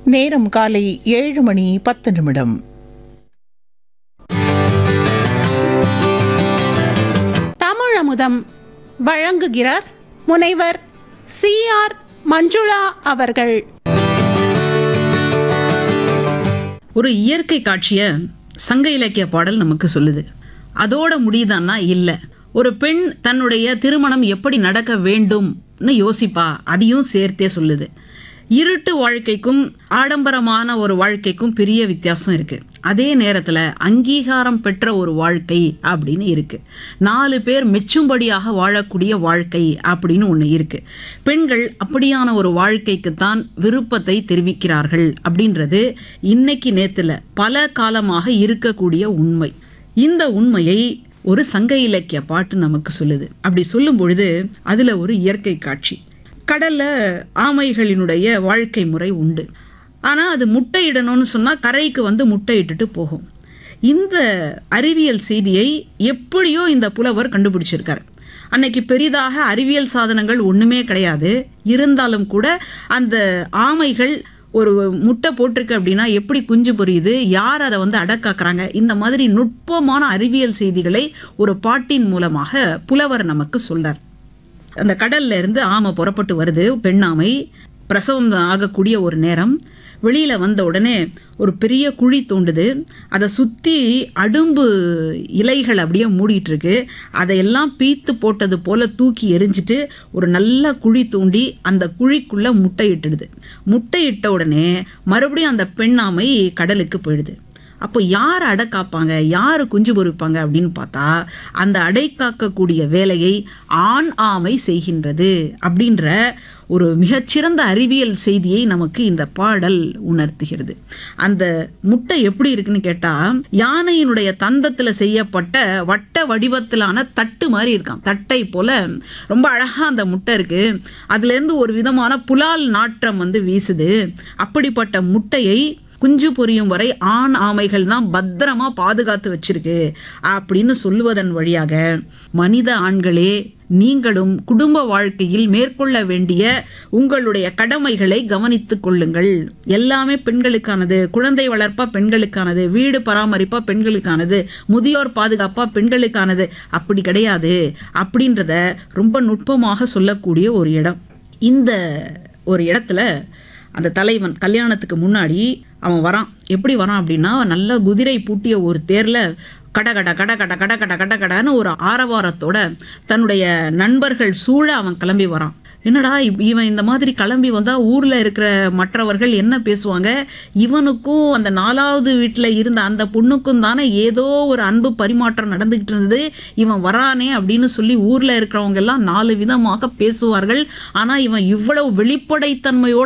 நேரம் காலை ஏழு மணி பத்து நிமிடம் தமிழமுதம் வழங்குகிறார் முனைவர் சி ஆர் மஞ்சுளா அவர்கள் ஒரு இயற்கை காட்சியை சங்க இலக்கிய பாடல் நமக்கு சொல்லுது அதோட முடியுதான்னா இல்லை ஒரு பெண் தன்னுடைய திருமணம் எப்படி நடக்க வேண்டும்னு யோசிப்பா அதையும் சேர்த்தே சொல்லுது இருட்டு வாழ்க்கைக்கும் ஆடம்பரமான ஒரு வாழ்க்கைக்கும் பெரிய வித்தியாசம் இருக்கு அதே நேரத்தில் அங்கீகாரம் பெற்ற ஒரு வாழ்க்கை அப்படின்னு இருக்கு நாலு பேர் மெச்சும்படியாக வாழக்கூடிய வாழ்க்கை அப்படின்னு ஒன்று இருக்கு பெண்கள் அப்படியான ஒரு வாழ்க்கைக்குத்தான் விருப்பத்தை தெரிவிக்கிறார்கள் அப்படின்றது இன்னைக்கு நேத்துல பல காலமாக இருக்கக்கூடிய உண்மை இந்த உண்மையை ஒரு சங்க இலக்கிய பாட்டு நமக்கு சொல்லுது அப்படி சொல்லும் பொழுது அதுல ஒரு இயற்கை காட்சி கடல்ல ஆமைகளினுடைய வாழ்க்கை முறை உண்டு ஆனா அது முட்டையிடணும்னு சொன்னா கரைக்கு வந்து முட்டையிட்டுட்டு போகும் இந்த அறிவியல் செய்தியை எப்படியோ இந்த புலவர் கண்டுபிடிச்சிருக்காரு அன்னைக்கு பெரிதாக அறிவியல் சாதனங்கள் ஒண்ணுமே கிடையாது இருந்தாலும் கூட அந்த ஆமைகள் ஒரு முட்டை போட்டிருக்கு அப்படின்னா எப்படி குஞ்சு பொரியுது யார் அதை வந்து அடக்காக்குறாங்க இந்த மாதிரி நுட்பமான அறிவியல் செய்திகளை ஒரு பாட்டின் மூலமாக புலவர் நமக்கு சொல்றார் அந்த கடல்ல இருந்து ஆமை புறப்பட்டு வருது பெண்ணாமை பிரசவம் ஆகக்கூடிய ஒரு நேரம் வெளியில வந்த உடனே ஒரு பெரிய குழி தோண்டுது அதை சுற்றி அடும்பு இலைகள் அப்படியே மூடிட்டு இருக்கு அதையெல்லாம் பீத்து போட்டது போல தூக்கி எரிஞ்சிட்டு ஒரு நல்ல குழி தோண்டி அந்த குழிக்குள்ள முட்டையிட்டுடுது முட்டையிட்ட உடனே மறுபடியும் அந்த பெண்ணாமை கடலுக்கு போயிடுது அப்போ யார் அடை காப்பாங்க யார் குஞ்சு பொறிப்பாங்க அப்படின்னு பார்த்தா அந்த அடை காக்கக்கூடிய வேலையை ஆண் ஆமை செய்கின்றது அப்படின்ற ஒரு மிகச்சிறந்த அறிவியல் செய்தியை நமக்கு இந்த பாடல் உணர்த்துகிறது அந்த முட்டை எப்படி இருக்குன்னு கேட்டா யானையினுடைய தந்தத்துல செய்யப்பட்ட வட்ட வடிவத்திலான தட்டு மாதிரி இருக்காம் தட்டை போல ரொம்ப அழகா அந்த முட்டை இருக்கு அதுல இருந்து ஒரு விதமான புலால் நாற்றம் வந்து வீசுது அப்படிப்பட்ட முட்டையை குஞ்சு பொரியும் வரை ஆண் ஆமைகள் தான் பத்திரமா பாதுகாத்து வச்சிருக்கு அப்படின்னு சொல்லுவதன் வழியாக மனித ஆண்களே நீங்களும் குடும்ப வாழ்க்கையில் மேற்கொள்ள வேண்டிய உங்களுடைய கடமைகளை கவனித்துக் கொள்ளுங்கள் எல்லாமே பெண்களுக்கானது குழந்தை வளர்ப்பா பெண்களுக்கானது வீடு பராமரிப்பா பெண்களுக்கானது முதியோர் பாதுகாப்பா பெண்களுக்கானது அப்படி கிடையாது அப்படின்றத ரொம்ப நுட்பமாக சொல்லக்கூடிய ஒரு இடம் இந்த ஒரு இடத்துல அந்த தலைவன் கல்யாணத்துக்கு முன்னாடி அவன் வரான் எப்படி வரான் அப்படின்னா நல்ல குதிரை பூட்டிய ஒரு தேர்ல கட கட கட கட கட கட கட கடன்னு ஒரு ஆரவாரத்தோட தன்னுடைய நண்பர்கள் சூழ அவன் கிளம்பி வரான் என்னடா இப்- இவன் இந்த மாதிரி கிளம்பி வந்தா ஊர்ல இருக்கிற மற்றவர்கள் என்ன பேசுவாங்க இவனுக்கும் அந்த நாலாவது வீட்டில் இருந்த அந்த பொண்ணுக்கும் தானே ஏதோ ஒரு அன்பு பரிமாற்றம் நடந்துகிட்டு இருந்தது இவன் வரானே அப்படின்னு சொல்லி ஊர்ல இருக்கிறவங்க எல்லாம் நாலு விதமாக பேசுவார்கள் ஆனா இவன் இவ்வளவு வெளிப்படைத்தன்மையோட